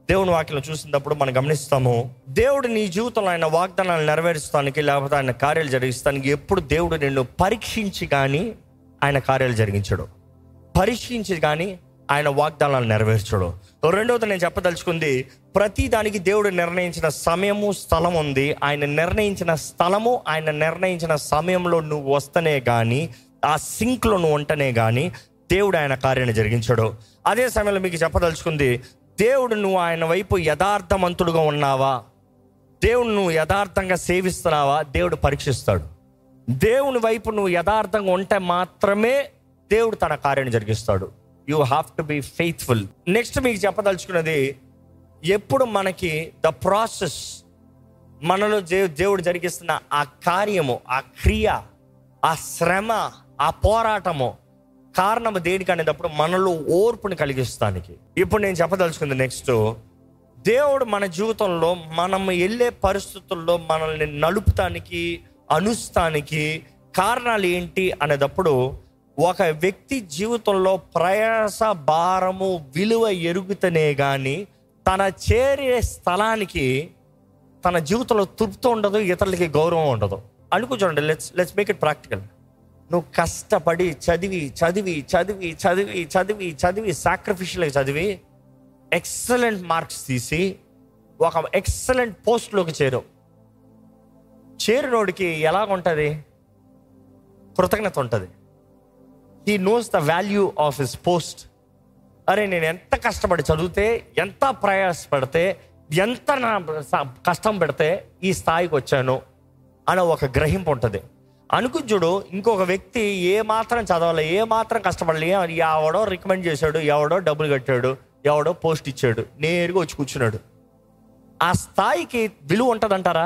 దేవుని వాక్యం చూసినప్పుడు మనం గమనిస్తాము దేవుడు నీ జీవితంలో ఆయన వాగ్దానాలు నెరవేరుస్తానికి లేకపోతే ఆయన కార్యాలు జరిగిస్తానికి ఎప్పుడు దేవుడు నిన్ను పరీక్షించి కానీ ఆయన కార్యాలు జరిగించడు పరీక్షించి కానీ ఆయన వాగ్దానాలు నెరవేర్చడు రెండవది నేను చెప్పదలుచుకుంది ప్రతి దానికి దేవుడు నిర్ణయించిన సమయము స్థలం ఉంది ఆయన నిర్ణయించిన స్థలము ఆయన నిర్ణయించిన సమయంలో నువ్వు వస్తనే కానీ ఆ సింక్లో నువ్వు ఉంటనే కానీ దేవుడు ఆయన కార్యాన్ని జరిగించడు అదే సమయంలో మీకు చెప్పదలుచుకుంది దేవుడు నువ్వు ఆయన వైపు యథార్థవంతుడుగా ఉన్నావా దేవుడు నువ్వు యథార్థంగా సేవిస్తున్నావా దేవుడు పరీక్షిస్తాడు దేవుని వైపు నువ్వు యథార్థంగా ఉంటే మాత్రమే దేవుడు తన కార్యాన్ని జరిగిస్తాడు you have to be faithful next మీకు చెప్పదలుచుకున్నది ఎప్పుడు మనకి ద ప్రాసెస్ మనలో దే- దేవుడు జరిగిస్తున్న ఆ కార్యము ఆ క్రియ ఆ శ్రమ ఆ పోరాటము కారణము దేనికి అనేటప్పుడు మనలో ఓర్పుని కలిగిస్తానికి ఇప్పుడు నేను చెప్పదలుచుకుంది నెక్స్ట్ దేవుడు మన జీవితంలో మనం వెళ్ళే పరిస్థితుల్లో మనల్ని నలుపుతానికి అనుస్తానికి కారణాలు ఏంటి అనేటప్పుడు ఒక వ్యక్తి జీవితంలో ప్రయాస భారము విలువ ఎరుగుతనే కానీ తన చేరే స్థలానికి తన జీవితంలో తృప్తి ఉండదు ఇతరులకి గౌరవం ఉండదు అనుకో చూడండి let's let's make it practical నువ్వు కష్టపడి చదివి చదివి చదివి చదివి చదివి చదివి సాక్రిఫిషియల్గా చదివి ఎక్సలెంట్ మార్క్స్ తీసి ఒక ఎక్సలెంట్ పోస్ట్లోకి చేరు చేరినోడికి ఎలాగుంటుంది కృతజ్ఞత ఉంటుంది he knows the value of his post అరే నేను ఎంత కష్టపడి చదివితే ఎంత ప్రయాసపడితే ఎంత నా స- కష్టం పెడితే ఈ స్థాయికి వచ్చాను అనే ఒక గ్రహింపు ఉంటుంది అనుకుంచుడు ఇంకొక వ్యక్తి ఏ మాత్రం చదవాలి ఏ మాత్రం కష్టపడలే ఎవడో రికమెండ్ చేశాడు ఎవడో డబ్బులు కట్టాడు ఎవడో పోస్ట్ ఇచ్చాడు నేరుగా వచ్చి కూర్చున్నాడు ఆ స్థాయికి విలువ ఉంటుందంటారా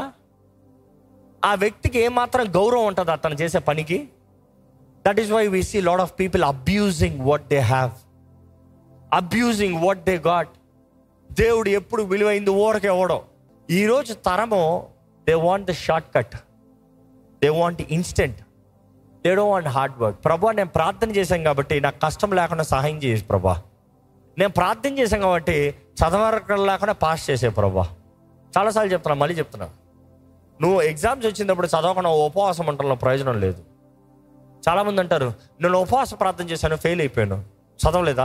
ఆ వ్యక్తికి ఏమాత్రం గౌరవం ఉంటుంది అతను చేసే పనికి that is why we see lot of people abusing what they have abusing what they got దేవుడు ఎప్పుడు విలువైంది ఊరకే ఇవ్వడం ఈరోజు తరము they want the short cut they want instant they don't want hard work ప్రభా నేను ప్రార్థన చేశాను కాబట్టి నాకు కష్టం లేకుండా సహాయం చేసి ప్రభా నేను ప్రార్థన చేశాను కాబట్టి చదవరకం లేకుండా పాస్ చేసే ప్రభా చాలాసార్లు చెప్తున్నా మళ్ళీ చెప్తున్నా నువ్వు ఎగ్జామ్స్ వచ్చినప్పుడు చదవకుండా ఉపవాసం ఉండడంలో ప్రయోజనం లేదు చాలామంది అంటారు నేను ఉపవాస ప్రార్థన చేశాను ఫెయిల్ అయిపోయాను చదవలేదా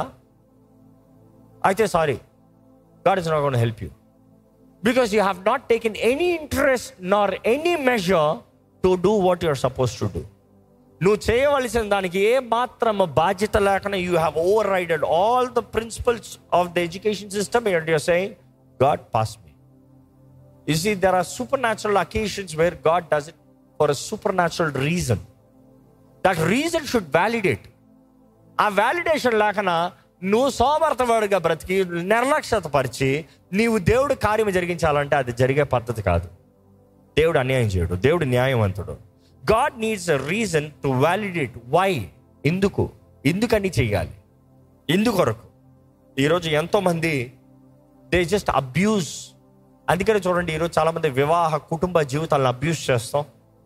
అయితే sorry God is not gonna help you because you have not taken any interest nor any measure to do what you're suppose to do నువ్వు చేయవలసిన దానికి ఏ మాత్రం బాధ్యత లేకుండా you have over rided all the principles of the education system and you're saying God pass me you see there are super natural occasions where God does it for a super natural reason that reason should validate ఆ validation లేకనా నువ్వు సోమర్థవాడుగా బ్రతికి నిర్లక్ష్యత పరిచి నీవు దేవుడు కార్యం జరిగించాలంటే అది జరిగే పద్ధతి కాదు దేవుడు అన్యాయం చేయడు దేవుడు న్యాయవంతుడు God needs a reason to validate why ఎందుకు ఎందుకని చెయ్యాలి ఎందుకొరకు ఈరోజు ఎంతోమంది దే జస్ట్ అబ్యూస్ అందుకనే చూడండి ఈరోజు చాలామంది వివాహ కుటుంబ జీవితాలను అబ్యూస్ చేస్తాం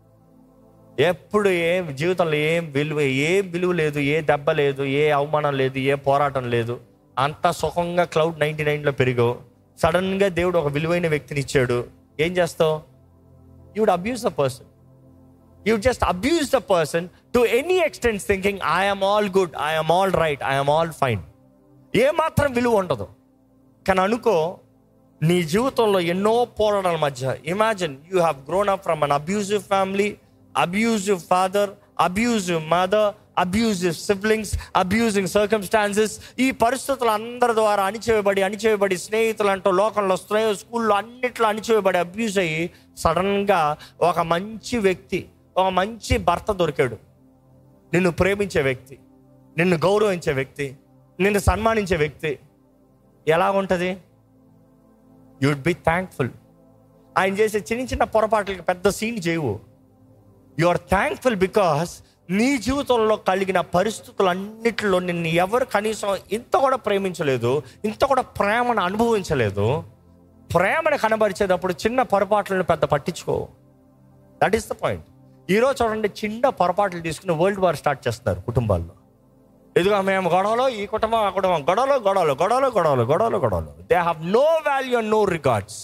ఎప్పుడు ఏం జీవితంలో ఏం విలువ ఏం విలువ లేదు ఏ దెబ్బ లేదు ఏ అవమానం లేదు ఏ పోరాటం లేదు అంత సుఖంగా క్లౌడ్ నైంటీ నైన్లో పెరిగావు సడన్గా దేవుడు ఒక విలువైన వ్యక్తిని ఇచ్చాడు ఏం చేస్తావు would abuse the person you just abuse the person to any extent thinking I'm all good I'm all right I'm all fine ఏ మాత్రం విలువ ఉండదు కానీ అనుకో నీ జీవితంలో ఎన్నో పోరాటాల మధ్య imagine you have grown up from an abusive family abusive father abusive mother abusive siblings abusing circumstances ఈ పరిస్థితులు అందరి ద్వారా అణిచివేయబడి అణిచివేయబడి స్నేహితులు అంటూ లోకంలో స్నేహ స్కూల్లో అన్నిట్లో అణిచివేయబడి అబ్యూజ్ అయ్యి సడన్గా ఒక మంచి వ్యక్తి ఒక మంచి భర్త దొరికాడు నిన్ను ప్రేమించే వ్యక్తి నిన్ను గౌరవించే వ్యక్తి నిన్ను సన్మానించే వ్యక్తి ఎలా ఉంటుంది యుడ్ బి థ్యాంక్ఫుల్ ఆయన చేసే చిన్న చిన్న పొరపాట్లకి పెద్ద సీన్ చేయవు యు ఆర్ థ్యాంక్ఫుల్ బికాస్ నీ జీవితంలో కలిగిన పరిస్థితులన్నిటిలో నిన్ను ఎవరు కనీసం ఇంత కూడా ప్రేమించలేదు ఇంత కూడా ప్రేమను అనుభవించలేదు ప్రేమను కనబరిచేటప్పుడు చిన్న పొరపాట్లను పెద్ద పట్టించుకో దట్ ఈస్ ద పాయింట్ ఈరోజు చూడండి చిన్న పొరపాట్లు తీసుకుని వరల్డ్ వార్ స్టార్ట్ చేస్తున్నారు కుటుంబాల్లో ఇదిగో మేము గొడవలో ఈ కుటుంబం ఆ కుటుంబం గొడవలు గొడవలు గొడవలు గొడవలు గొడవలు గొడవలు they have no value and no records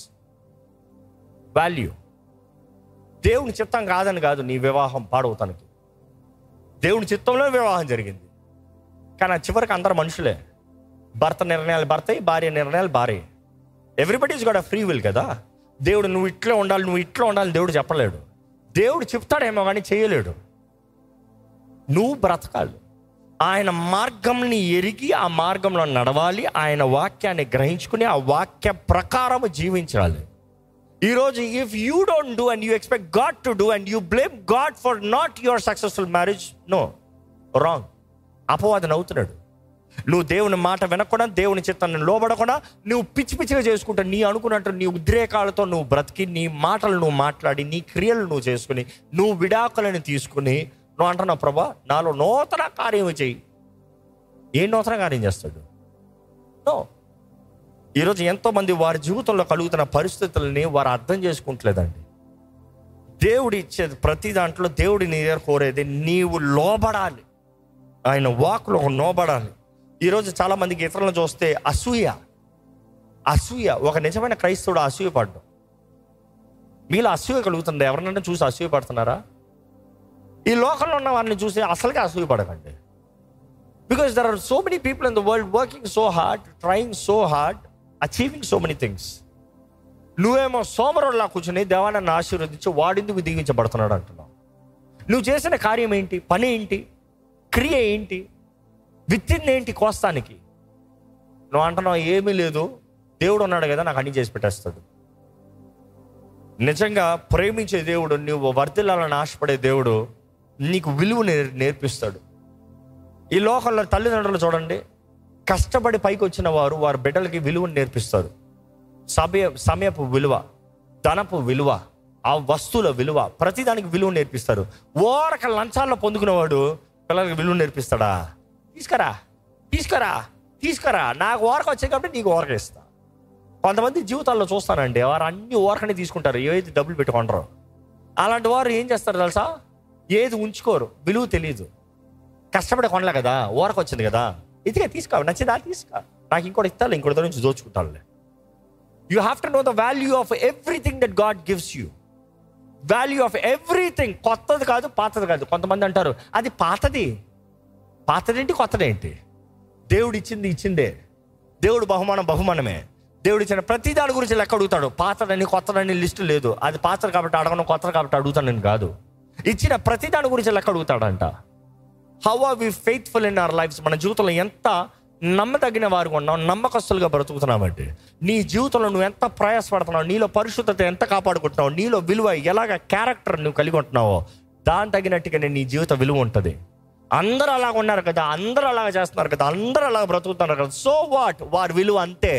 value దేవుని చిత్తం కాదని కాదు నీ వివాహం పాడవుతానికి దేవుని చిత్తంలో వివాహం జరిగింది కానీ ఆ చివరికి అందరు మనుషులే భర్త నిర్ణయాలు భర్త భార్య నిర్ణయాలు భార్య ఎవ్రీబడీస్ కూడా ఫ్రీ విల్ కదా దేవుడు నువ్వు ఇట్లా ఉండాలి నువ్వు ఇట్లా ఉండాలి దేవుడు చెప్పలేడు దేవుడు చెప్తాడేమో కానీ చేయలేడు నువ్వు బ్రతకాలి ఆయన మార్గంని ఎరిగి ఆ మార్గంలో నడవాలి ఆయన వాక్యాన్ని గ్రహించుకుని ఆ వాక్య ప్రకారం జీవించాలి ఈరోజు if you don't do and you expect God to do and you blame God for not your successful marriage no wrong అపవాదం అవుతున్నాడు నువ్వు దేవుని మాట వినకుండా దేవుని చిత్తాన్ని లోబడకుండా నువ్వు పిచ్చి పిచ్చిగా చేసుకుంటా నీ అనుకున్నట్టు నీ ఉద్రేకాలతో నువ్వు బ్రతికి నీ మాటలు నువ్వు మాట్లాడి నీ క్రియలు నువ్వు చేసుకుని నువ్వు విడాకులను తీసుకుని నువ్వు అంటున్నావు ప్రభా నాలో నూతన కార్యం చెయ్యి ఏ నూతన కార్యం చేస్తాడు నో ఈరోజు ఎంతో మంది వారి జీవితంలో కలుగుతున్న పరిస్థితులని వారు అర్థం చేసుకుంటలేదండి దేవుడు ఇచ్చేది ప్రతి దాంట్లో దేవుడి నీ దగ్గర కోరేది నీవు లోబడాలి ఆయన వాకులో లోబడాలి ఈరోజు చాలా మందికి ఇతరులను చూస్తే అసూయ అసూయ ఒక నిజమైన క్రైస్తవుడు అసూయ పడ్డం మీలో అసూయ కలుగుతుంది ఎవరినైనా చూసి అసూయ పడుతున్నారా ఈ లోకంలో ఉన్న వారిని చూసి అసలుగా అసూయ పడకండి because there are so many people in the world working so hard trying so hard achieving so many things నువ్వేమో సోమరులా కూర్చుని దేవాన్ని ఆశీర్వదించి వాడిందుకు దీవించబడుతున్నాడు అంటున్నావు నువ్వు చేసిన కార్యం ఏంటి పని ఏంటి క్రియ ఏంటి విత్తింది ఏంటి కోస్తానికి నువ్వు అంటున్నావు ఏమీ లేదు దేవుడు ఉన్నాడు కదా నాకు అన్ని చేసి పెట్టేస్తాడు నిజంగా ప్రేమించే దేవుడు నువ్వు వర్ధిల్లాలని ఆశపడే దేవుడు నీకు విలువ నేర్- నేర్పిస్తాడు ఈ లోకంలో తల్లిదండ్రులు చూడండి కష్టపడి పైకి వచ్చిన వారు వారి బిడ్డలకి విలువను నేర్పిస్తారు సమయ సమయపు విలువ ధనపు విలువ ఆ వస్తువుల విలువ ప్రతిదానికి విలువ నేర్పిస్తారు ఓరక లంచాల్లో పొందుకునేవాడు పిల్లలకి విలువ నేర్పిస్తాడా తీసుకురా తీసుకురా తీసుకురా నాకు ఓరక వచ్చాయి కాబట్టి నీకు ఓరక ఇస్తా కొంతమంది జీవితాల్లో చూస్తానండి వారు అన్ని ఓరకనే తీసుకుంటారు ఏది డబ్బులు పెట్టుకుంటారు అలాంటి వారు ఏం చేస్తారు తెలుసా ఏది ఉంచుకోరు విలువ తెలియదు కష్టపడి కొనలే కదా ఓరకు వచ్చింది కదా ఇదిగా తీసుకో నచ్చిందా తీసుకో నాకు ఇంకోటి ఇస్తాను ఇంకోటి నుంచి దోచుకుంటానులే you have to know the value of everything that God gives you value of everything కొత్తది కాదు పాతది కాదు కొంతమంది అంటారు అది పాతది పాతదేంటి కొత్తదేంటి దేవుడు ఇచ్చింది ఇచ్చిందే దేవుడు బహుమానం బహుమానమే దేవుడు ఇచ్చిన ప్రతి దాని గురించి లెక్క అడుగుతాడు పాతదని కొత్తదని లిస్టు లేదు అది పాతది కాబట్టి అడగను కొత్తది కాబట్టి అడుగుతానని కాదు ఇచ్చిన ప్రతి దాని గురించి లెక్క అడుగుతాడంట how are we faithful in our lifes మన జీవితంలో ఎంత నమ్మదగిన వారు ఉన్నాం నమ్మకస్తులుగా బ్రతుకుతున్నామంటే నీ జీవితంలో నువ్వు ఎంత ప్రయాసపడుతున్నావు నీలో పరిశుద్ధత ఎంత కాపాడుకుంటున్నావు నీలో విలువ ఎలాగ క్యారెక్టర్ నువ్వు కలిగి ఉంటున్నావో దాని తగినట్టుగానే నీ జీవిత విలువ ఉంటుంది అందరూ అలాగ ఉన్నారు కదా అందరూ అలాగ చేస్తున్నారు కదా అందరూ అలాగ బ్రతుకుతున్నారు కదా సో వాట్ వారి విలువ అంతే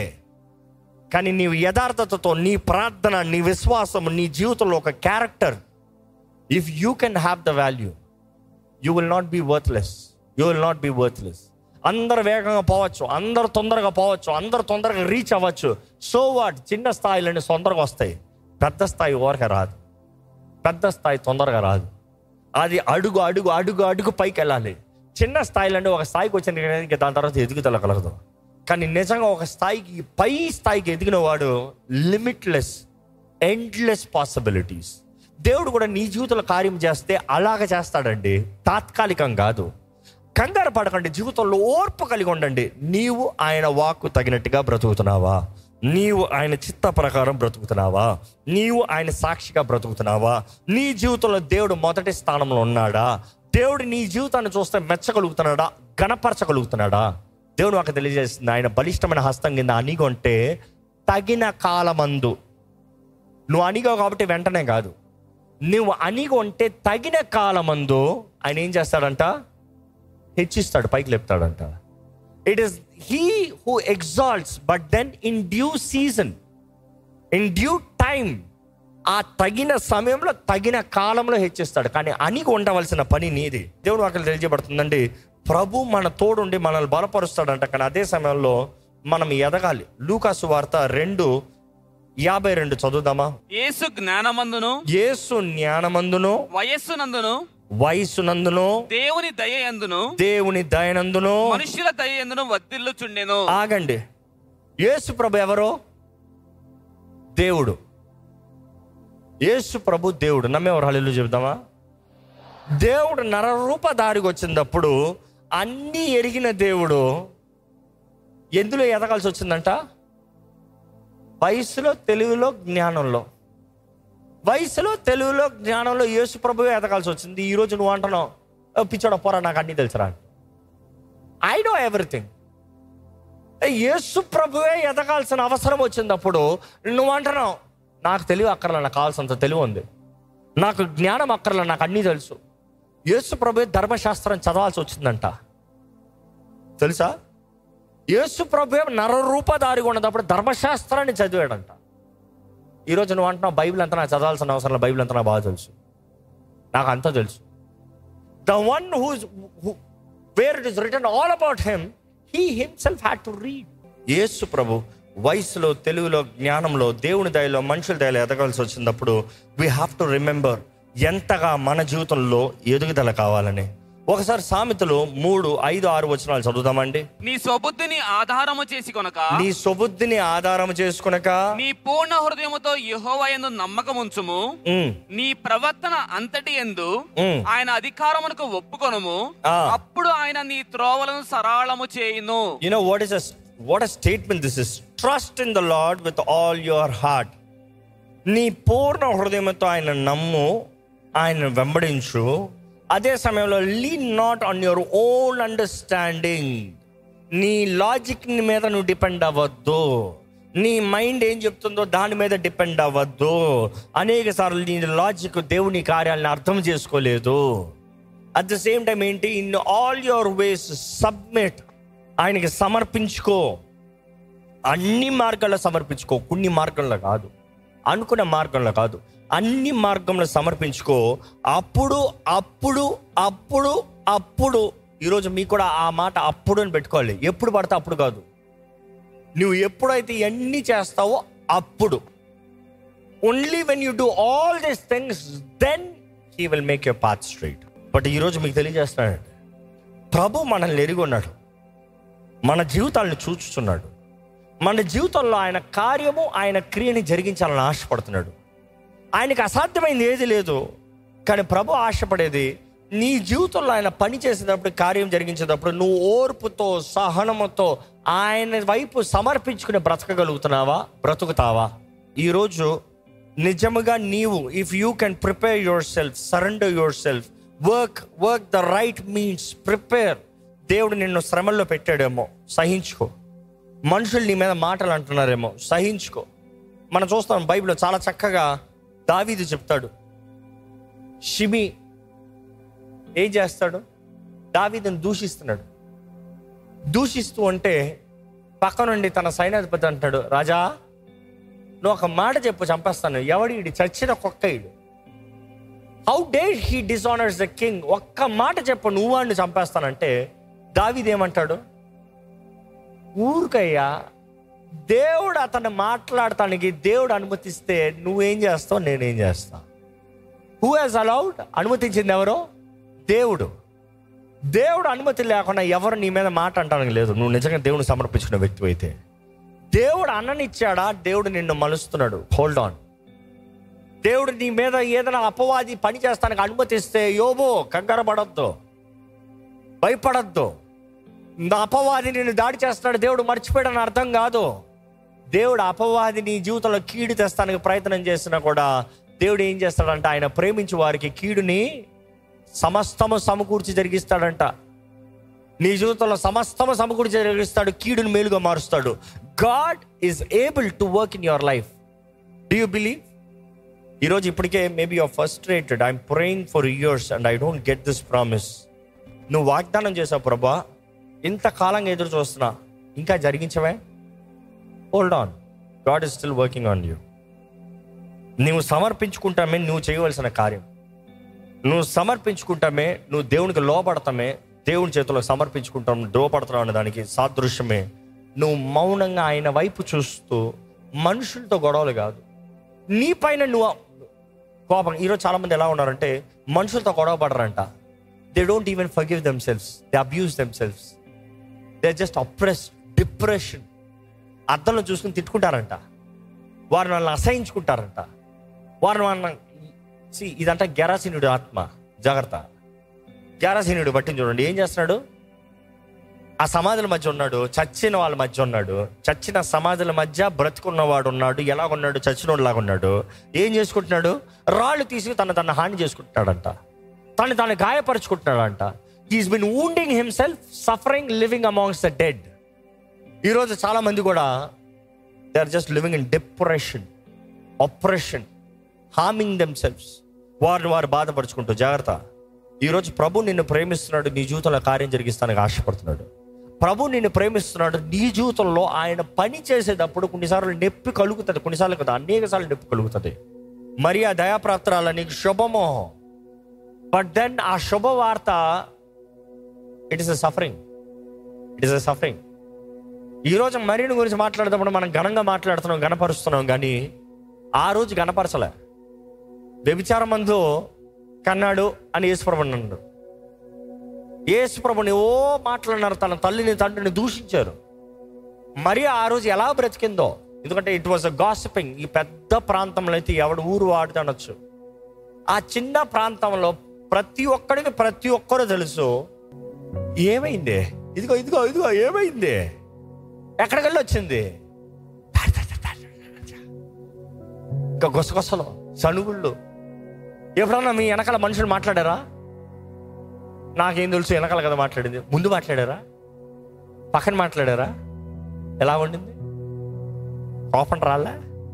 కానీ నీవు యథార్థతతో నీ ప్రార్థన నీ విశ్వాసం నీ జీవితంలో ఒక character if you can have the value you will not be worthless you will not be worthless అందరు వేగంగా పోవచ్చు అందరు తొందరగా పోవచ్చు అందరు తొందరగా రీచ్ అవ్వచ్చు సో వాట్ చిన్న స్థాయిలోనే తొందరగా వస్తాయి పెద్ద స్థాయి ఓరక రాదు పెద్ద స్థాయి తొందరగా రాదు అది అడుగు అడుగు అడుగు అడుగు పైకి వెళ్ళాలి చిన్న స్థాయిలో ఒక స్థాయికి వచ్చిన ఇంకా దాని తర్వాత ఎదుగుదల కలగదు కానీ నిజంగా ఒక స్థాయికి పై స్థాయికి ఎదిగిన వాడు లిమిట్లెస్ ఎండ్లెస్ పాసిబిలిటీస్ దేవుడు కూడా నీ జీవితంలో కార్యం చేస్తే అలాగ చేస్తాడండి తాత్కాలికం కాదు కంగారు పడకండి జీవితంలో ఓర్పు కలిగి ఉండండి నీవు ఆయన వాక్కు తగినట్టుగా బ్రతుకుతున్నావా నీవు ఆయన చిత్త ప్రకారం బ్రతుకుతున్నావా నీవు ఆయన సాక్షిగా బ్రతుకుతున్నావా నీ జీవితంలో దేవుడు మొదటి స్థానంలో ఉన్నాడా దేవుడు నీ జీవితాన్ని చూస్తే మెచ్చగలుగుతున్నాడా గణపరచగలుగుతున్నాడా దేవుడు నాకు తెలియజేస్తుంది ఆయన బలిష్టమైన హస్తం కింద అనిగొంటే తగిన కాలమందు నువ్వు అనిగావు కాబట్టి వెంటనే కాదు నువ్వు అనిగి ఉంటే తగిన కాలమందు ఆయన ఏం చేస్తాడంట హెచ్చిస్తాడు పైకి లేపుతాడంట it is he who exalts but then in due season in due time ఆ తగిన సమయంలో తగిన కాలంలో హెచ్చిస్తాడు కానీ అనిగి ఉండవలసిన పని నీది దేవుడు అక్కడ తెలియజేయబడుతుందండి ప్రభు మన తోడుండి మనల్ని బలపరుస్తాడంట కానీ అదే సమయంలో మనం ఎదగాలి లూకాసు వార్త రెండు యాభై రెండు చదువుదామా యేసు జ్ఞానమందును యేసు జ్ఞానమందును వయస్సునందును వయసునందును దేవుని దయ ఎందును దేవుని దయనందును మనుషుల దయ ఎందును వర్ధిల్లుచుండెను ఆగండి యేసు ప్రభు ఎవరు దేవుడు యేసు ప్రభు దేవుడు నమ్మేవారు హల్లు చెబుదామా దేవుడు నరరూపధారికి వచ్చినప్పుడు అన్నీ ఎరిగిన దేవుడు ఎందులో ఎదగాల్సి వచ్చిందంట వయసులో తెలుగులో జ్ఞానంలో వయసులో తెలుగులో జ్ఞానంలో యేసు ప్రభువే ఎదగాల్సి వచ్చింది ఈ రోజు నువ్వు అంటున్నావు "ఓ, పిచ్చోడా పోరా నాకు అన్నీ తెలుసురా ఐ నో ఎవ్రీథింగ్ యేసు ప్రభువే ఎదగాల్సిన అవసరం వచ్చినప్పుడు నువ్వు అంటున్నావు నాకు తెలివి అక్కర్లా నాకు కావాల్సినంత తెలివి ఉంది నాకు జ్ఞానం అక్కర్లా నాకు అన్నీ తెలుసు యేసు ప్రభువే ధర్మశాస్త్రం చదవాల్సి వచ్చిందంట తెలుసా యేసు ప్రభువే నరరూపధారిగా ఉన్నప్పుడు ధర్మశాస్త్రాన్ని చదివాడంట ఈరోజు నువ్వు అంటున్నావు బైబిల్ అంతా నాకు చదవాల్సిన అవసరం లేదు బైబిల్ అంతా నాకు బాగా తెలుసు నాకు అంతా తెలుసు the one whose where it is written all about him he himself had to read యేసు ప్రభు వయసులో తెలుగులో జ్ఞానంలో దేవుని దయలో మనుషుల దయలో ఎదగాల్సి వచ్చినప్పుడు వీ హ్యావ్ టు రిమెంబర్ ఎంతగా మన జీవితంలో ఎదుగుదల కావాలని ఒకసారి సామెతలు మూడు ఐదు ఆరు వచనాలు చదువుదామండి నీ స్వబుద్ధిని ఆధారము చేసి కొనక నీ సుబుద్ధిని ఆధారం చేసుకునక నీ పూర్ణ హృదయముతో యెహోవా యందు నమ్మకముంచుము ఉమ్, నీ ప్రవర్తన అంతటి ఎందు ఉమ్. ఆయన అధికారమునకు ఒప్పుకొనుము ఆ. అప్పుడు ఆయన నీ త్రోవలను సరళము చేయును You know what is a what a statement this is? Trust in the Lord with all your heart. నీ పూర్ణ హృదయంతో ఆయన నమ్ము ఆయన వెంబడించు అదే సమయంలో lean not on your own understanding నీ లాజిక్ మీద నువ్వు డిపెండ్ అవ్వద్దు నీ మైండ్ ఏం చెప్తుందో దాని మీద డిపెండ్ అవ్వద్దు అనేక సార్లు నీ లాజిక్ దేవుని కార్యాలను అర్థం చేసుకోలేదు అట్ ద సేమ్ టైం ఏంటి in all your ways submit ఆయనకి సమర్పించుకో అన్ని మార్గాల్లో సమర్పించుకో కొన్ని మార్గంలో కాదు అనుకున్న మార్గంలో కాదు అన్ని మార్గంలో సమర్పించుకో అప్పుడు అప్పుడు అప్పుడు అప్పుడు ఈరోజు మీకు కూడా ఆ మాట అప్పుడు అని పెట్టుకోవాలి ఎప్పుడు పడితే అప్పుడు కాదు నువ్వు ఎప్పుడైతే ఇవన్నీ చేస్తావో అప్పుడు only when you do all these things then he will make your path straight but ఈరోజు మీకు తెలియజేస్తున్నాడండి ప్రభు మనల్ని ఎరిగి ఉన్నాడు మన జీవితాలను చూచుచున్నాడు మన జీవితంలో ఆయన కార్యము ఆయన క్రియని జరిగించాలని ఆశపడుతున్నాడు ఆయనకి అసాధ్యమైంది ఏది లేదు కానీ ప్రభు ఆశపడేది నీ జీవితంలో ఆయన పని చేసేటప్పుడు కార్యం జరిగించేటప్పుడు నువ్వు ఓర్పుతో సహనముతో ఆయన వైపు సమర్పించుకుని బ్రతకగలుగుతున్నావా బ్రతుకుతావా ఈరోజు నిజముగా నీవు if you can prepare yourself surrender yourself work work the right means prepare దేవుడు నిన్ను శ్రమల్లో పెట్టాడేమో సహించుకో మనుషులు నీ మీద మాటలు అంటున్నారేమో సహించుకో మనం చూస్తాం బైబిల్లో చాలా చక్కగా దావీదు చెప్తాడు షిమి ఏం చేస్తాడు దావీదుని దూషిస్తున్నాడు దూషిస్తూ ఉంటే పక్క నుండి తన సైన్యాధిపతి అంటాడు రాజా నువ్వు ఒక మాట చెప్పు చంపేస్తాను ఎవడి ఇడి చచ్చిన కుక్క ఇడు how dare he dishonours the king ఒక్క మాట చెప్పు నువ్వు వాడిని చంపేస్తానంటే దావీదేమంటాడు ఊరికయ్యా దేవుడు అతను మాట్లాడటానికి దేవుడు అనుమతిస్తే నువ్వేం చేస్తావు నేనేం చేస్తా హూ హాజ్ అలౌడ్ అనుమతించింది ఎవరో దేవుడు దేవుడు అనుమతి లేకుండా ఎవరు నీ మీద మాట అంటానికి లేదు నువ్వు నిజంగా దేవుని సమర్పించిన వ్యక్తి అయితే దేవుడు అన్ననిచ్చాడా దేవుడు నిన్ను మలుస్తున్నాడు హోల్డ్ ఆన్ దేవుడు నీ మీద ఏదైనా అపవాది పని చేస్తానికి అనుమతిస్తే యోబో కంగారు పడద్దు భయపడద్దు నా అపవాది నిన్ను దాడి చేస్తున్నాడు దేవుడు మర్చిపోయాడని అర్థం కాదు దేవుడు అపవాది నీ జీవితంలో కీడు తెస్తానికి ప్రయత్నం చేసినా కూడా దేవుడు ఏం చేస్తాడంట ఆయన ప్రేమించి వారికి కీడుని సమస్తము సమకూర్చి జరిగిస్తాడంట నీ జీవితంలో సమస్తము సమకూర్చి జరిగిస్తాడు కీడుని మేలుగా మారుస్తాడు God is able to work in your life do you believe ఈరోజు ఇప్పటికే maybe your frustrated I'm praying for years and I don't get this promise నువ్వు వాగ్దానం చేసావు ప్రభా ఇంతకాలంగా ఎదురు చూస్తున్నా ఇంకా జరిగించవే hold on God is still working on you నువ్వు సమర్పించుకుంటామే నువ్వు చేయవలసిన కార్యం నువ్వు సమర్పించుకుంటామే నువ్వు దేవునికి లోపడతామే దేవుని చేతిలో సమర్పించుకుంటాం ద్రోపడతావు అనే దానికి సాదృశ్యమే నువ్వు మౌనంగా ఆయన వైపు చూస్తూ మనుషులతో గొడవలు కాదు నీ పైన నువ్వు కోపం ఈరోజు చాలా మంది ఎలా ఉన్నారంటే మనుషులతో గొడవ పడరంట they don't even forgive themselves they abuse themselves they just oppress depression అద్దంలో చూసుకుని తిట్టుకుంటారంట వారిని వాళ్ళని అసహించుకుంటారంట వారిని వాళ్ళని See, ఇదంతా గెరాసీనుడు ఆత్మ జాగ్రత్త గెరాసీనుడు పట్టింది చూడండి ఏం చేస్తున్నాడు ఆ సమాధుల మధ్య ఉన్నాడు చచ్చిన వాళ్ళ మధ్య ఉన్నాడు చచ్చిన సమాధుల మధ్య బ్రతుకున్నవాడు ఉన్నాడు ఎలా ఉన్నాడు చచ్చినోడు లాగా ఉన్నాడు ఏం చేసుకుంటున్నాడు రాళ్ళు తీసి తన తన హాని చేసుకుంటున్నాడంట తను తాను గాయపరుచుకుంటున్నాడంట he's been wounding himself suffering living amongst the dead ఈరోజు చాలా మంది కూడా they are just living in depression operation harming them selfs వారిని వారు బాధపరుచుకుంటూ జాగ్రత్త ఈరోజు ప్రభు నిన్ను ప్రేమిస్తున్నాడు నీ జీవితంలో కార్యం జరిగిస్తానికి ఆశపడుతున్నాడు ప్రభు నిన్ను ప్రేమిస్తున్నాడు నీ జీవితంలో ఆయన పని చేసేటప్పుడు కొన్నిసార్లు నొప్పి కలుగుతుంది కొన్నిసార్లు కదా అనేక సార్లు నొప్పి కలుగుతుంది మరి ఆ దయాప్రాత్రాల నీకు శుభమో బట్ దెన్ ఆ శుభవార్త it is a suffering it is a suffering ఈ రోజు మరిని గురించి మాట్లాడేటప్పుడు మనం ఘనంగా మాట్లాడుతున్నాం గణపరుస్తున్నాం కానీ ఆ రోజు గణపరచలే వ్యభిచారం మందు కన్నాడు అని యేసుప్రభు అన్నాడు యేసుప్రభుని ఓ మాట్లాడినారు తన తల్లిని తండ్రిని దూషించారు మరి ఆ రోజు ఎలా బ్రతికిందో ఎందుకంటే ఇట్ వాజ్ అ గాసిపింగ్ ఈ పెద్ద ప్రాంతంలో అయితే ఎవడు ఊరు వాడితే అనొచ్చు ఆ చిన్న ప్రాంతంలో ప్రతి ఒక్కడికి ప్రతి ఒక్కరు తెలుసు ఏమైంది ఇదిగో ఇదిగో ఇదిగో ఏమైంది ఎక్కడికి వెళ్ళి వచ్చింది ఇంకా గుసగుసలు సణుగుళ్ళు ఎప్పుడన్నా మీ వెనకాల మనుషులు మాట్లాడారా నాకేం తెలుసు వెనకాల కదా మాట్లాడింది ముందు మాట్లాడారా పక్కన మాట్లాడారా ఎలా ఉండింది కోపం రాలే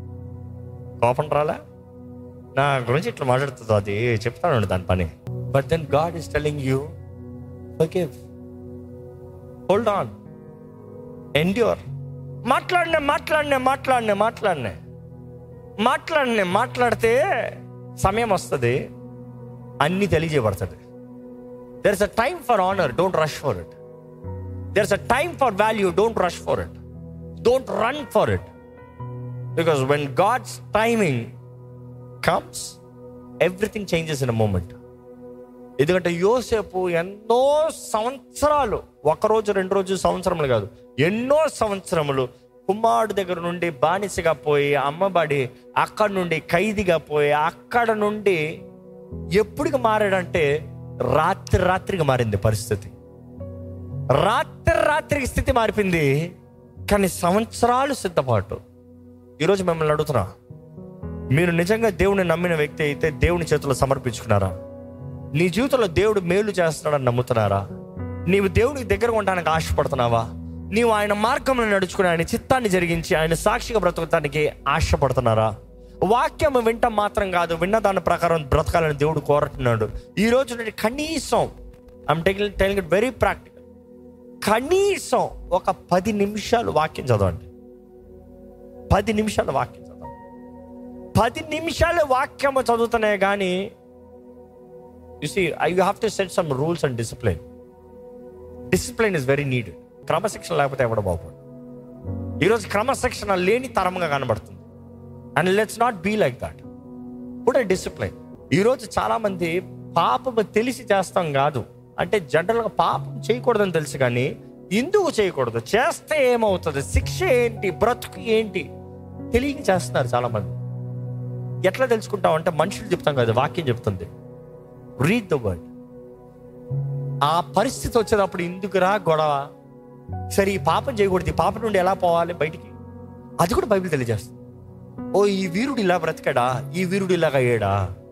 కోపం రాలే నా గురించి ఇట్లా మాట్లాడుతుంది అది చెప్తాను దాని పని but then God is telling you forgive hold on endure మాట్లాడినే మాట్లాడినే మాట్లాడినే మాట్లాడినే మాట్లాడినే మాట్లాడితే సమయం వస్తుంది అన్ని తెలియజేయబడుతుంది there is a time for honour don't rush for it there is a time for value don't rush for it don't run for it because when God's timing comes everything changes in a moment ఎందుకంటే యోసేపు ఎన్నో సంవత్సరాలు ఒక రోజు రెండు రోజు సంవత్సరములు కాదు ఎన్నో సంవత్సరములు కుమారుడు దగ్గర నుండి బానిసగా పోయి అమ్మబడి అక్కడ నుండి ఖైదీగా పోయి అక్కడ నుండి ఎప్పటికి మారాడంటే రాత్రి రాత్రికి మారింది పరిస్థితి రాత్రి రాత్రికి స్థితి మారిపోయింది కానీ సంవత్సరాలు సిద్ధపాటు ఈరోజు మిమ్మల్ని అడుగుతున్నా మీరు నిజంగా దేవుని నమ్మిన వ్యక్తి అయితే దేవుని చేతిలో సమర్పించుకున్నారా నీ జీవితంలో దేవుడు మేలు చేస్తున్నాడని నమ్ముతున్నారా నీవు దేవుడికి దగ్గర ఉండడానికి ఆశపడుతున్నావా నీవు ఆయన మార్గంలో నడుచుకుని ఆయన చిత్తాన్ని జరిగించి ఆయన సాక్షిగా బ్రతకటానికి ఆశపడుతున్నారా వాక్యం వింటం మాత్రం కాదు విన్న దాని ప్రకారం బ్రతకాలని దేవుడు కోరుతున్నాడు ఈ రోజు నుండి కనీసం I'm taking telling it very practical కనీసం ఒక పది నిమిషాలు వాక్యం చదవండి పది నిమిషాలు వాక్యం చదవండి పది నిమిషాలు వాక్యము చదువుతున్నాయి కానీ you see I you have to set some rules and discipline discipline is very needed క్రమశిక్షణ లేకపోతే ఎవడ బాగుపడు ఈరోజు క్రమశిక్షణ లేని తరంగా కనబడుతుంది and let's not be like that కూడా డిసిప్లిన్ ఈరోజు చాలా మంది పాపము తెలిసి చేస్తాం కాదు అంటే జనరల్గా పాపం చేయకూడదని తెలుసు కానీ ఎందుకు చేయకూడదు చేస్తే ఏమవుతుంది శిక్ష ఏంటి బ్రతుకు ఏంటి తెలియక చేస్తున్నారు చాలా మంది ఎట్లా తెలుసుకుంటాం అంటే మనుషులు చెప్తాం కదా వాక్యం చెప్తుంది రీడ్ ద వర్డ్ ఆ పరిస్థితి వచ్చేటప్పుడు ఎందుకురా గొడవ సరే ఈ పాపం చేయకూడదు ఈ పాపం నుండి ఎలా పోవాలి బయటికి అది కూడా బైబిల్ తెలియజేస్తుంది ఓ ఈ వీరుడు ఇలా బ్రతికాడా ఈ వీరుడు ఇలాగా అయ్యాడా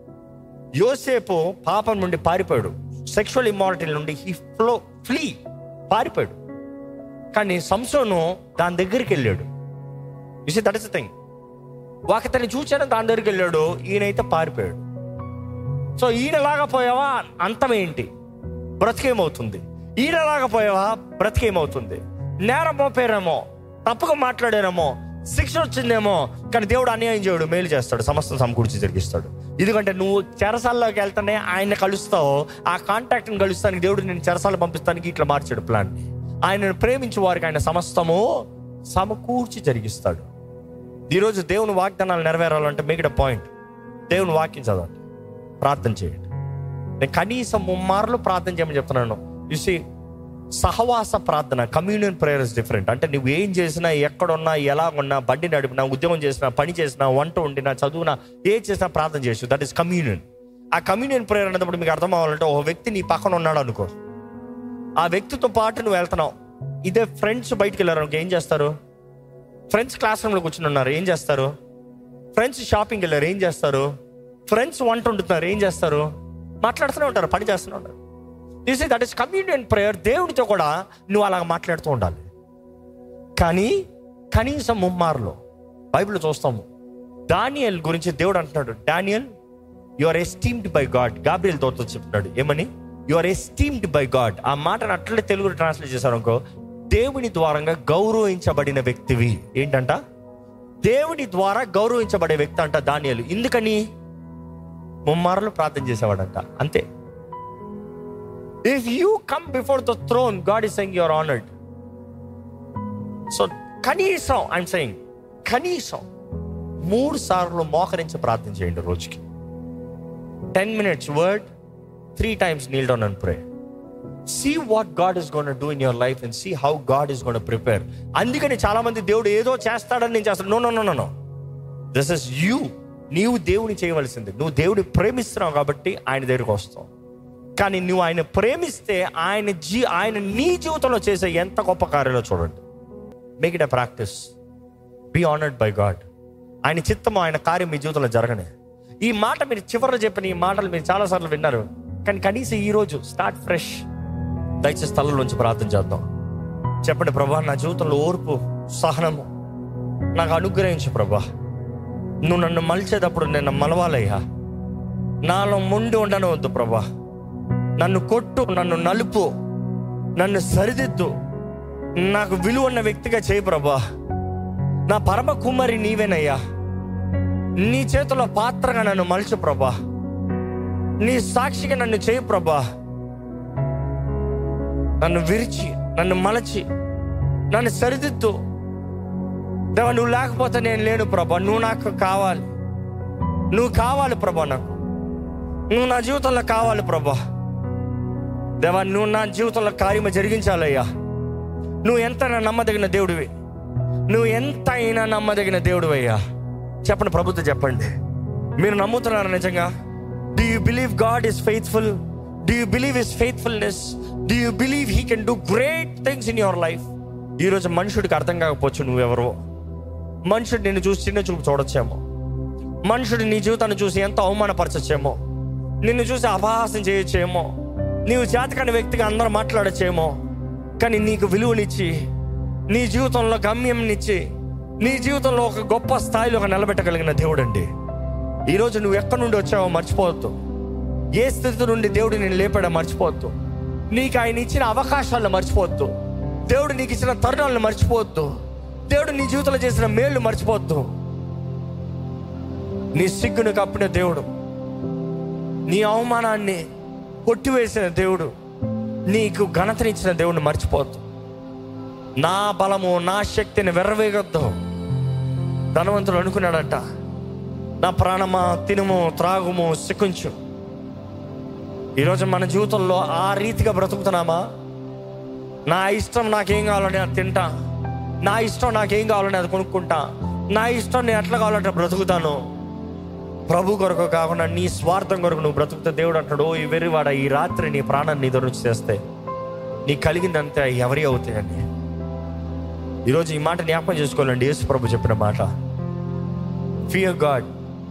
యోసేపు పాపం నుండి పారిపోయాడు సెక్షువల్ ఇమ్మారిటీ నుండి హీ ఫ్లో ఫ్లీ పారిపోయాడు కానీ సంసోను దాని దగ్గరికి వెళ్ళాడు యు దట్ ఇస్ థింగ్ ఒకతని చూచాడు దాని దగ్గరికి వెళ్ళాడు ఈయనైతే పారిపోయాడు సో ఈయనలాగా పోయావా అంతం ఏంటి బ్రతికేమవుతుంది ఈయనలాగా పోయావా బ్రతికేమవుతుంది నేరం మోపేరేమో తప్పుగా మాట్లాడారేమో శిక్ష వచ్చిందేమో కానీ దేవుడు అన్యాయం చేయడు మేలు చేస్తాడు సమస్తం సమకూర్చి జరిగిస్తాడు ఎందుకంటే నువ్వు చెరసాల్లోకి వెళ్తానే ఆయన కలుస్తావు ఆ కాంటాక్ట్ని కలుస్తానికి దేవుడు నేను చెరసాల పంపిస్తానికి ఇట్లా మార్చాడు ప్లాన్ ఆయనను ప్రేమించే వారికి ఆయన సమస్తము సమకూర్చి జరిగిస్తాడు ఈరోజు దేవుని వాగ్దానాలు నెరవేరాలంటే మేక్ పాయింట్ దేవుని వాక్యం చదవండి ప్రార్థన చేయండి నేను కనీసం ముమ్మార్లు ప్రార్థన చేయమని చెప్తున్నాను చూసి సహవాస ప్రార్థన కమ్యూనియన్ ప్రేయర్ ఇస్ డిఫరెంట్ అంటే నువ్వు ఏం చేసినా ఎక్కడున్నా ఎలా ఉన్నా బండి నడిపినా ఉద్యోగం చేసినా పని చేసినా వంట వండినా చదువునా ఏ చేసినా ప్రార్థన చేయొచ్చు దట్ ఈస్ కమ్యూనియన్ ఆ కమ్యూనియన్ ప్రేయర్ అనేటప్పుడు మీకు అర్థం అవ్వాలంటే ఒక వ్యక్తి నీ పక్కన ఉన్నాడు అనుకో ఆ వ్యక్తితో పాటు నువ్వు వెళ్తున్నావు ఇదే ఫ్రెండ్స్ బయటికి వెళ్ళారు అనుకో ఏం చేస్తారు ఫ్రెండ్స్ క్లాస్ రూమ్లో కూర్చుని ఉన్నారు ఏం చేస్తారు ఫ్రెండ్స్ షాపింగ్ వెళ్ళారు ఏం చేస్తారు ఫ్రెండ్స్ వంట వండుతున్నారు ఏం చేస్తారు మాట్లాడుతూనే ఉంటారు పని చేస్తూనే ఉంటారు this that is communion prayer దేవుడితో కూడా నువ్వు అలాగ మాట్లాడుతూ ఉండాలి కానీ కనీసం ముమ్మారులో బైబిల్ చూస్తాము డానియల్ గురించి దేవుడు అంటున్నాడు Daniel you are esteemed by God Gabriel తోతో చెప్తున్నాడు ఏమని you are esteemed by God ఆ మాటను అట్లే తెలుగు ట్రాన్స్లేట్ చేశారు అనుకో దేవుని ద్వారంగా గౌరవించబడిన వ్యక్తివి ఏంటంట దేవుని ద్వారా గౌరవించబడే వ్యక్తి అంట దానియలు ఎందుకని ముమ్మారులు ప్రార్థన చేసేవాడంట అంతే if you come before the throne God is saying your honoured so కనీసం ఐమ్ సెయింగ్ కనీసం మూడు సార్లు మోకరించి ప్రార్థన చేయండి రోజుకి ten minutes word three times kneel down and pray see what God is gonna do in your life and see how God is gonna prepare అందుకని చాలా మంది దేవుడు ఏదో చేస్తాడని నేను చేస్తాను no no no no no this is you నీవు దేవుని చేయవలసింది నువ్వు దేవుని ప్రేమిస్తున్నావు కాబట్టి ఆయన దగ్గరికి వస్తావు కానీ నువ్వు ఆయన ప్రేమిస్తే ఆయన జీ ఆయన నీ జీవితంలో చేసే ఎంత గొప్ప కార్యాలో చూడండి make it a practice be honoured by God ఆయన చిత్తము ఆయన కార్యం మీ జీవితంలో జరగనే ఈ మాట మీరు చివరిలో చెప్పిన ఈ మాటలు మీరు చాలాసార్లు విన్నారు కానీ కనీసం ఈ రోజు స్టార్ట్ ఫ్రెష్ దయచేసి స్థలంలోంచి ప్రార్థన చేద్దాం చెప్పండి ప్రభా నా జీవితంలో ఓర్పు సహనము నాకు అనుగ్రహించు ప్రభా నువ్వు నన్ను మలిచేటప్పుడు నేను మలవాలయ్యా నాలో ముండి ఉండనవద్దు ప్రభా నన్ను కొట్టు నన్ను నలుపు నన్ను సరిదిద్దు నాకు విలువ ఉన్న వ్యక్తిగా చేయి ప్రభా నా పరమ కుమారి నీవేనయ్యా నీ చేతిలో పాత్రగా నన్ను మలుచు ప్రభా నీ సాక్షిగా నన్ను చేయి ప్రభా నన్ను విరిచి నన్ను మలచి నన్ను సరిదిద్దు దేవా నువ్వు లేకపోతే నేను లేను ప్రభా నువ్వు నాకు కావాలి నువ్వు కావాలి ప్రభా నాకు నువ్వు నా జీవితంలో కావాలి ప్రభా దేవా నువ్వు నా జీవితంలో కార్యము జరిగించాలయ్యా నువ్వు ఎంతైనా నమ్మదగిన దేవుడివి నువ్వు ఎంతైనా నమ్మదగిన దేవుడివయ్యా చెప్పండి ప్రభుత్వం చెప్పండి మీరు నమ్ముతున్నారా నిజంగా do you believe God is faithful do you believe is faithfulness do you believe he can do great things in your life ఈరోజు మనుషుడికి అర్థం కాకపోవచ్చు నువ్వెవరో మనుషుడు నిన్ను చూసి చిన్న చూపు చూడొచ్చేమో మనుషుడు నీ జీవితాన్ని చూసి ఎంతో అవమానపరచచ్చేమో నిన్ను చూసి అపహాసం చేయొచ్చేమో నీవు చేతకాని వ్యక్తిగా అందరూ మాట్లాడచ్చేమో కానీ నీకు విలువనిచ్చి నీ జీవితంలో గమ్యంనిచ్చి నీ జీవితంలో ఒక గొప్ప స్థాయిలో ఒక నిలబెట్టగలిగిన దేవుడు అండి ఈరోజు నువ్వు ఎక్కడి నుండి వచ్చావో మర్చిపోవద్దు ఏ స్థితి నుండి దేవుడు నేను లేపాడో మర్చిపోవద్దు నీకు ఆయన ఇచ్చిన అవకాశాలను మర్చిపోవద్దు దేవుడు నీకు ఇచ్చిన తరుణాలను మర్చిపోవద్దు దేవుడు నీ జీవితంలో చేసిన మేళ్ళు మర్చిపోవద్దు నీ సిగ్గును కప్పిన దేవుడు నీ అవమానాన్ని కొట్టివేసిన దేవుడు నీకు ఘనతనిచ్చిన దేవుడిని మర్చిపోవద్దు నా బలము నా శక్తిని వెర్రవేగొద్దు ధనవంతుడు అనుకున్నాడట నా ప్రాణమా తినుము త్రాగుము సిక్కుంచు ఈరోజు మన జీవితంలో ఆ రీతిగా బ్రతుకుతున్నామా నా ఇష్టం నాకేం కావాలని అది తింటా నా ఇష్టం నాకేం కావాలని అది కొనుక్కుంటా నా ఇష్టం నేను ఎట్లా కావాలంటే బ్రతుకుతాను ప్రభు కొరకు కాకుండా నీ స్వార్థం కొరకు నువ్వు బ్రతుకుతే దేవుడు అంటాడు "ఓ, ఈ వెర్రివాడ ఈ రాత్రి నీ ప్రాణాన్ని నీ నుంచి చేస్తే నీ కలిగిందంతే ఎవరి అవుతాయండి ఈరోజు ఈ మాట జ్ఞాపకం చేసుకోవాలండి యేసు ప్రభు చెప్పిన మాట ఫియర్ గాడ్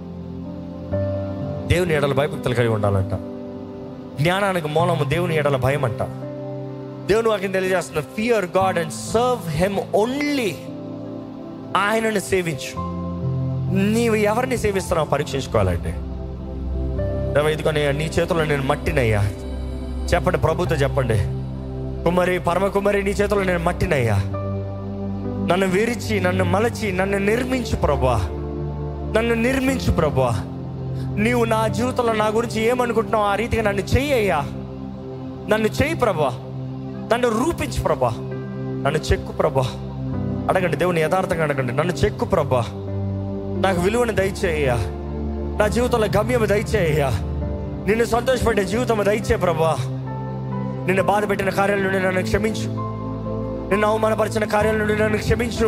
దేవుని ఎడల భయభక్తులు కలిగి ఉండాలంట జ్ఞానానికి మూలము దేవుని ఎడల భయం అంట దేవుని వాక్యం తెలియజేస్తున్న fear God and serve him only ఆయనను సేవించు నీవు ఎవరిని సేవిస్తున్నావు పరీక్షించుకోవాలంటే దేవా, ఇదిగోనే నీ చేతుల్లో నేను మట్టినయ్యా చెప్పండి ప్రభుత్వం చెప్పండి కుమారి పరమ కుమారి నీ చేతుల్లో నేను మట్టినయ్యా నన్ను విరిచి నన్ను మలచి నన్ను నిర్మించు ప్రభా నన్ను నిర్మించు ప్రభా నీవు నా జీవితంలో నా గురించి ఏమనుకుంటున్నావు ఆ రీతిగా నన్ను చెయ్యయ్యా నన్ను చెయ్యి ప్రభా నన్ను రూపించు ప్రభా నన్ను చెక్కు ప్రభా అడగండి దేవుని యథార్థంగా అడగండి నన్ను చెక్కు ప్రభా నాకు విలువను దయచేయ్యా నా జీవితంలో గమ్యం దయచేయ్యా నిన్ను సంతోషపెట్టే జీవితం దయచే ప్రభా నిన్ను బాధ పెట్టిన కార్యాల నుండి నన్ను క్షమించు నిన్ను అవమానపరిచిన కార్యాల నుండి నన్ను క్షమించు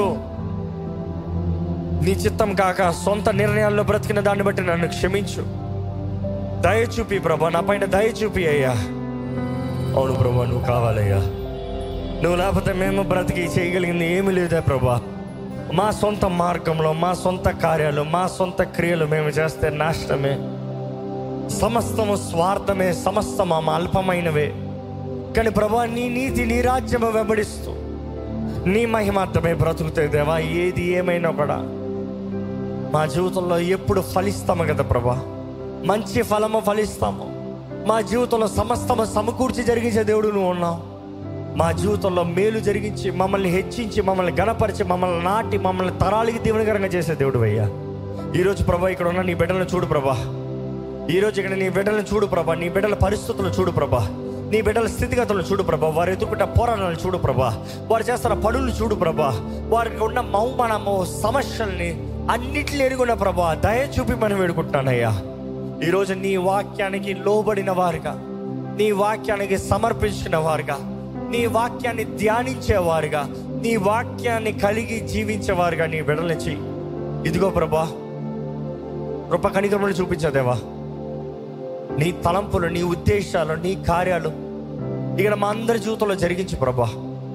నీ చిత్తం కాక సొంత నిర్ణయాల్లో బ్రతికిన దాన్ని బట్టి నన్ను క్షమించు దయ చూపి ప్రభా నా పైన దయ చూపి అయ్యా అవును ప్రభా నువ్వు కావాలయ్యా నువ్వు లేకపోతే మేము బ్రతికి చేయగలిగింది ఏమీ లేదే ప్రభా మా సొంత మార్గంలో మా సొంత కార్యాలు మా సొంత క్రియలు మేము చేస్తే నాశనమే సమస్తము స్వార్థమే సమస్తము మా అల్పమైనవే కానీ ప్రభా నీ నీతి నీ రాజ్యము వెంబడిస్తూ నీ మహిమార్థమే బ్రతుకుతే దేవా ఏది ఏమైనా కూడా మా జీవితంలో ఎప్పుడు ఫలిస్తాము కదా ప్రభా మంచి ఫలము ఫలిస్తాము మా జీవితంలో సమస్తము సమకూర్చి జరిగించే దేవుడు నువ్వు ఉన్నావు మా జీవితంలో మేలు జరిగించి మమ్మల్ని హెచ్చించి మమ్మల్ని గణపరిచి మమ్మల్ని నాటి మమ్మల్ని తరాలకి దీవెనకరంగా చేసే దేవుడు అయ్యా ఈరోజు ప్రభా ఇక్కడ ఉన్న నీ బిడ్డలను చూడు ప్రభా ఈరోజు ఇక్కడ నీ బిడ్డలను చూడు ప్రభా నీ బిడ్డల పరిస్థితులను చూడు ప్రభా నీ బిడ్డల స్థితిగతులను చూడు ప్రభా వారు ఎదుర్కొంటే పోరాటాలను చూడు ప్రభా వారు చేస్తున్న పనులు చూడు ప్రభా వారికి ఉన్న మౌమానము సమస్యల్ని అన్నిటిని ఎరుగున్న ప్రభా దయ చూపి మనం వేడుకుంటున్నానయ్యా ఈరోజు నీ వాక్యానికి లోబడిన వారుగా నీ వాక్యానికి సమర్పించిన వారుగా నీ వాక్యాన్ని ధ్యానించేవారుగా నీ వాక్యాన్ని కలిగి జీవించేవారుగా నీ బిడ్డలని చెయ్యి ఇదిగో ప్రభా కృప కనికరములు చూపించదేవా నీ తలంపులు నీ ఉద్దేశాలు నీ కార్యాలు ఇక్కడ మా అందరి జీవితంలో జరిగించు ప్రభా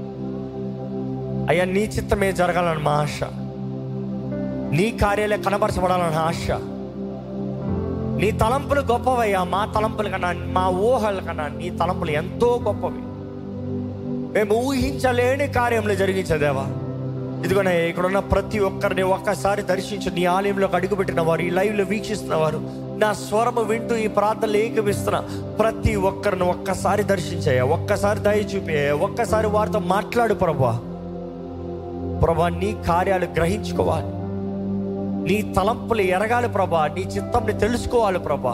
అయ్యా నీ చిత్తమే జరగాలని మా ఆశ నీ కార్యాలే కనబరచబడాలని ఆశ నీ తలంపులు గొప్పవయ్యా మా తలంపుల కన్నా మా ఊహల కన్నా నీ తలంపులు ఎంతో గొప్పవి మేము ఊహించలేని కార్యములు జరిగించదేవా ఇదిగోనే ఇక్కడ ఉన్న ప్రతి ఒక్కరిని ఒక్కసారి దర్శించు నీ ఆలయంలోకి అడుగుపెట్టిన వారు ఈ లైవ్లో వీక్షిస్తున్న వారు నా స్వరము వింటూ ఈ ప్రార్థనలు ఏకమిస్తున్న ప్రతి ఒక్కరిని ఒక్కసారి దర్శించాయా ఒక్కసారి దయ చూపాయా ఒక్కసారి వారితో మాట్లాడు ప్రభా ప్రభా నీ కార్యాలు గ్రహించుకోవాలి నీ తలంపులు ఎరగాలి ప్రభా నీ చిత్తంని తెలుసుకోవాలి ప్రభా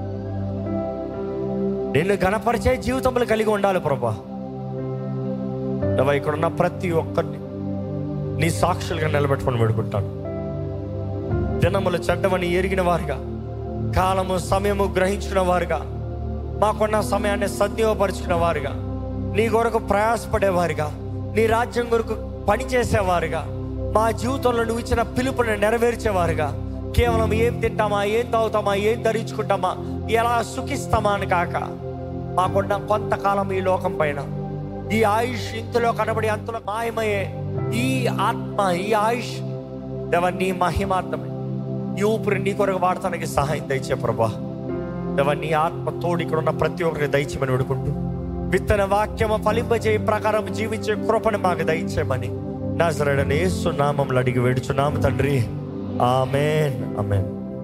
నిన్ను గణపరిచే జీవితములు కలిగి ఉండాలి ప్రభా దేవా, ఇక్కడ ఉన్న ప్రతి ఒక్కరిని నీ సాక్షులుగా నిలబెట్టుకొని పెడుకుంటాను దినములు చెడ్డమని ఎరిగిన వారుగా కాలము సమయము గ్రహించిన వారుగా మాకున్న సమయాన్ని సద్వినియోగపరుచుకున్న వారుగా నీ కొరకు ప్రయాసపడేవారుగా నీ రాజ్యం కొరకు పనిచేసేవారుగా మా జీవితంలో నువ్వు ఇచ్చిన పిలుపుని నెరవేర్చేవారుగా కేవలం ఏం తింటామా ఏం తాగుతామా ఏం ధరించుకుంటామా ఎలా సుఖిస్తామా అని కాక మాకున్న కొంతకాలం ఈ లోకం పైన ఈ ఆయుష్ ఇంతలో కనబడి అంతలో మాయమయ్యే ఈ ఆత్మ ఈ ఆయుష్ దేవ నీ మహిమార్థమే ఈ ఊపిరి నీ కొరకు వాడటానికి సహాయం దయచే ప్రభా దేవ నీ ఆత్మ తోడు ఇక్కడ ఉన్న ప్రతి ఒక్కరికి దయచేయమని వేడుకుంటూ విత్తన వాక్యము ఫలింపజేయ ప్రకారం జీవించే కృపను మాకు దయచేయమని నా సరైన యేసు నామంలో అడిగి వేడుచున్నాము తండ్రి ఆమెన్ ఆమెన్